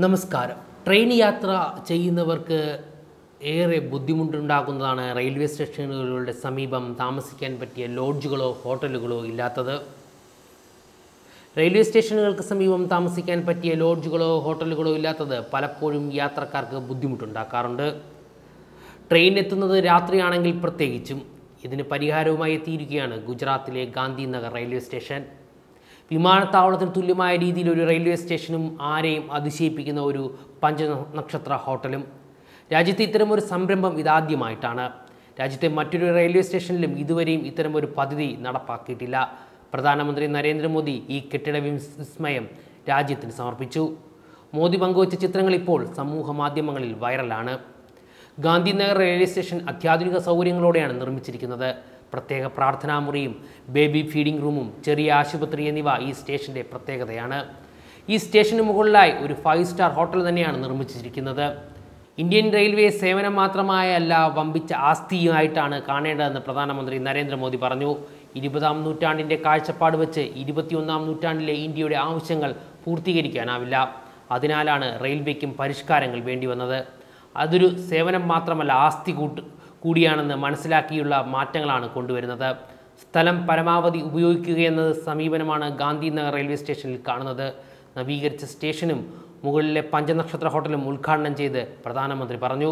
നമസ്കാരം ട്രെയിൻ യാത്ര ചെയ്യുന്നവർക്ക് ഏറെ ബുദ്ധിമുട്ടുണ്ടാക്കുന്നതാണ് റെയിൽവേ സ്റ്റേഷനുകളുടെ സമീപം താമസിക്കാൻ പറ്റിയ ലോഡ്ജുകളോ ഹോട്ടലുകളോ ഇല്ലാത്തത് റെയിൽവേ സ്റ്റേഷനുകൾക്ക് സമീപം താമസിക്കാൻ പറ്റിയ ലോഡ്ജുകളോ ഹോട്ടലുകളോ ഇല്ലാത്തത് പലപ്പോഴും യാത്രക്കാർക്ക് ബുദ്ധിമുട്ടുണ്ടാക്കാറുണ്ട് ട്രെയിൻ എത്തുന്നത് രാത്രിയാണെങ്കിൽ പ്രത്യേകിച്ചും ഇതിന് പരിഹാരവുമായി എത്തിയിരിക്കുകയാണ് ഗുജറാത്തിലെ ഗാന്ധിനഗർ റെയിൽവേ സ്റ്റേഷൻ വിമാനത്താവളത്തിന് തുല്യമായ രീതിയിൽ ഒരു റെയിൽവേ സ്റ്റേഷനും ആരെയും അതിശയിപ്പിക്കുന്ന ഒരു പഞ്ചനക്ഷത്ര ഹോട്ടലും രാജ്യത്തെ ഇത്തരമൊരു സംരംഭം ഇതാദ്യമായിട്ടാണ് രാജ്യത്തെ മറ്റൊരു റെയിൽവേ സ്റ്റേഷനിലും ഇതുവരെയും ഇത്തരമൊരു പദ്ധതി നടപ്പാക്കിയിട്ടില്ല പ്രധാനമന്ത്രി നരേന്ദ്രമോദി ഈ കെട്ടിട വിസ്മയം രാജ്യത്തിന് സമർപ്പിച്ചു മോദി പങ്കുവച്ച ചിത്രങ്ങൾ ഇപ്പോൾ സമൂഹ മാധ്യമങ്ങളിൽ വൈറലാണ് ഗാന്ധിനഗർ റെയിൽവേ സ്റ്റേഷൻ അത്യാധുനിക സൗകര്യങ്ങളോടെയാണ് നിർമ്മിച്ചിരിക്കുന്നത് പ്രത്യേക പ്രാർത്ഥനാ മുറിയും ബേബി ഫീഡിംഗ് റൂമും ചെറിയ ആശുപത്രി എന്നിവ ഈ സ്റ്റേഷൻ്റെ പ്രത്യേകതയാണ് ഈ സ്റ്റേഷന് മുകളിലായി ഒരു ഫൈവ് സ്റ്റാർ ഹോട്ടൽ തന്നെയാണ് നിർമ്മിച്ചിരിക്കുന്നത് ഇന്ത്യൻ റെയിൽവേ സേവനം മാത്രമായല്ല വമ്പിച്ച ആസ്തിയുമായിട്ടാണ് കാണേണ്ടതെന്ന് പ്രധാനമന്ത്രി നരേന്ദ്രമോദി പറഞ്ഞു ഇരുപതാം നൂറ്റാണ്ടിൻ്റെ കാഴ്ചപ്പാട് വെച്ച് ഇരുപത്തിയൊന്നാം നൂറ്റാണ്ടിലെ ഇന്ത്യയുടെ ആവശ്യങ്ങൾ പൂർത്തീകരിക്കാനാവില്ല അതിനാലാണ് റെയിൽവേക്കും പരിഷ്കാരങ്ങൾ വേണ്ടി വന്നത് അതൊരു സേവനം മാത്രമല്ല ആസ്തി കൂട്ട് കൂടിയാണെന്ന് മനസ്സിലാക്കിയുള്ള മാറ്റങ്ങളാണ് കൊണ്ടുവരുന്നത് സ്ഥലം പരമാവധി ഉപയോഗിക്കുകയെന്നത് സമീപനമാണ് ഗാന്ധിനഗർ റെയിൽവേ സ്റ്റേഷനിൽ കാണുന്നത് നവീകരിച്ച സ്റ്റേഷനും മുകളിലെ പഞ്ചനക്ഷത്ര ഹോട്ടലും ഉദ്ഘാടനം ചെയ്ത് പ്രധാനമന്ത്രി പറഞ്ഞു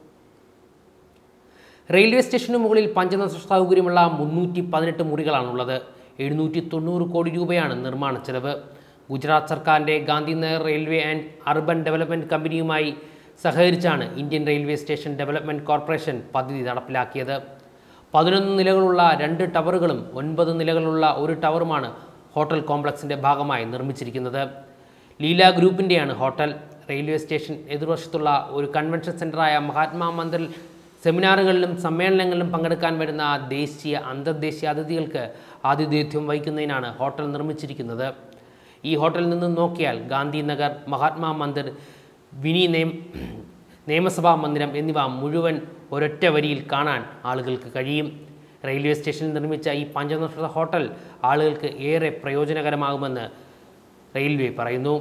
റെയിൽവേ സ്റ്റേഷന് മുകളിൽ പഞ്ചനക്ഷത്ര സൗകര്യമുള്ള മുന്നൂറ്റി പതിനെട്ട് മുറികളാണുള്ളത് എഴുന്നൂറ്റി തൊണ്ണൂറ് കോടി രൂപയാണ് നിർമ്മാണ ചെലവ് ഗുജറാത്ത് സർക്കാരിൻ്റെ Gandhinagar railway and urban development കമ്പനിയുമായി സഹകരിച്ചാണ് Indian railway station development corporation പദ്ധതി നടപ്പിലാക്കിയത് പതിനൊന്ന് നിലകളുള്ള രണ്ട് ടവറുകളും ഒൻപത് നിലകളുള്ള ഒരു ടവറുമാണ് ഹോട്ടൽ കോംപ്ലക്സിൻ്റെ ഭാഗമായി നിർമ്മിച്ചിരിക്കുന്നത് ലീല ഗ്രൂപ്പിൻ്റെയാണ് ഹോട്ടൽ റെയിൽവേ സ്റ്റേഷൻ എതിർവശത്തുള്ള ഒരു കൺവെൻഷൻ സെൻ്ററായ മഹാത്മാ മന്ദിറിൽ സെമിനാറുകളിലും സമ്മേളനങ്ങളിലും പങ്കെടുക്കാൻ വരുന്ന ദേശീയ അന്തർദേശീയ അതിഥികൾക്ക് ആതിഥേയത്വം വഹിക്കുന്നതിനാണ് ഹോട്ടൽ നിർമ്മിച്ചിരിക്കുന്നത് ഈ ഹോട്ടലിൽ നിന്ന് നോക്കിയാൽ ഗാന്ധിനഗർ മഹാത്മാ മന്ദിർ വിനി നിയം നിയമസഭാ മന്ദിരം എന്നിവ മുഴുവൻ ഒരൊറ്റ വരിയിൽ കാണാൻ ആളുകൾക്ക് കഴിയും റെയിൽവേ സ്റ്റേഷനിൽ നിർമ്മിച്ച ഈ പഞ്ചനക്ഷത്ര ഹോട്ടൽ ആളുകൾക്ക് ഏറെ പ്രയോജനകരമാകുമെന്ന് റെയിൽവേ പറയുന്നു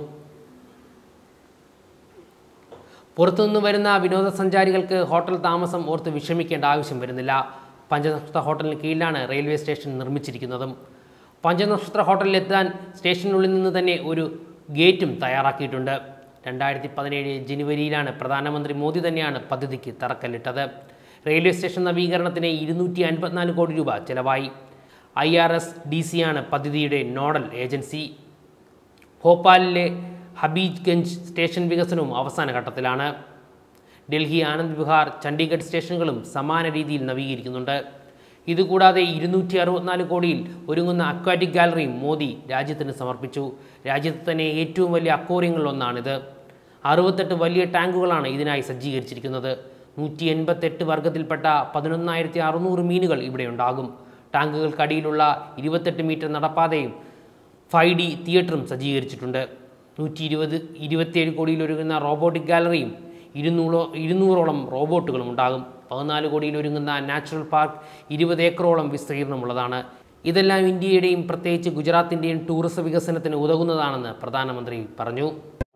പുറത്തുനിന്ന് വരുന്ന വിനോദസഞ്ചാരികൾക്ക് ഹോട്ടൽ താമസം ഓർത്ത് വിഷമിക്കേണ്ട ആവശ്യം വരുന്നില്ല പഞ്ചനക്ഷത്ര ഹോട്ടലിന് കീഴിലാണ് റെയിൽവേ സ്റ്റേഷൻ നിർമ്മിച്ചിരിക്കുന്നതും പഞ്ചനക്ഷത്ര ഹോട്ടലിലെത്താൻ സ്റ്റേഷനുള്ളിൽ നിന്ന് തന്നെ ഒരു ഗേറ്റും തയ്യാറാക്കിയിട്ടുണ്ട് രണ്ടായിരത്തി പതിനേഴ് ജനുവരിയിലാണ് പ്രധാനമന്ത്രി മോദി തന്നെയാണ് പദ്ധതിക്ക് തറക്കല്ലിട്ടത് റെയിൽവേ സ്റ്റേഷൻ നവീകരണത്തിന് ഇരുന്നൂറ്റി അൻപത്തിനാല് കോടി രൂപ ചെലവായി ഐ ആർ എസ് ഡി സിയാണ് പദ്ധതിയുടെ നോഡൽ ഏജൻസി ഭോപ്പാലിലെ ഹബീജ്ഗഞ്ച് സ്റ്റേഷൻ വികസനവും അവസാന ഘട്ടത്തിലാണ് ഡൽഹി ആനന്ദ് വിഹാർ ചണ്ഡീഗഡ് സ്റ്റേഷനുകളും സമാന രീതിയിൽ നവീകരിക്കുന്നുണ്ട് ഇതുകൂടാതെ ഇരുന്നൂറ്റി അറുപത്തിനാല് കോടിയിൽ ഒരുങ്ങുന്ന അക്വാറ്റിക് ഗാലറിയും മോദി രാജ്യത്തിന് സമർപ്പിച്ചു രാജ്യത്ത് തന്നെ ഏറ്റവും വലിയ അക്വേറിയങ്ങളിലൊന്നാണിത് അറുപത്തെട്ട് വലിയ ടാങ്കുകളാണ് ഇതിനായി സജ്ജീകരിച്ചിരിക്കുന്നത് നൂറ്റി എൺപത്തെട്ട് വർഗത്തിൽപ്പെട്ട പതിനൊന്നായിരത്തി അറുന്നൂറ് മീനുകൾ ഇവിടെ ഉണ്ടാകും ടാങ്കുകൾക്കടിയിലുള്ള ഇരുപത്തെട്ട് മീറ്റർ നടപ്പാതയും ഫൈവ് ഡി തിയേറ്ററും സജ്ജീകരിച്ചിട്ടുണ്ട് നൂറ്റി ഇരുപത് ഇരുപത്തിയേഴ് കോടിയിൽ ഒരുങ്ങുന്ന റോബോട്ടിക് ഗാലറിയും ഇരുന്നൂറോ ഇരുന്നൂറോളം റോബോട്ടുകളും ഉണ്ടാകും പതിനാല് കോടിയിൽ ഒരുങ്ങുന്ന നാച്ചുറൽ പാർക്ക് ഇരുപത് ഏക്കറോളം വിസ്തീർണമുള്ളതാണ് ഇതെല്ലാം ഇന്ത്യയുടെയും പ്രത്യേകിച്ച് ഗുജറാത്തിൻ്റെയും ടൂറിസം വികസനത്തിന് ഉതകുന്നതാണെന്ന് പ്രധാനമന്ത്രി പറഞ്ഞു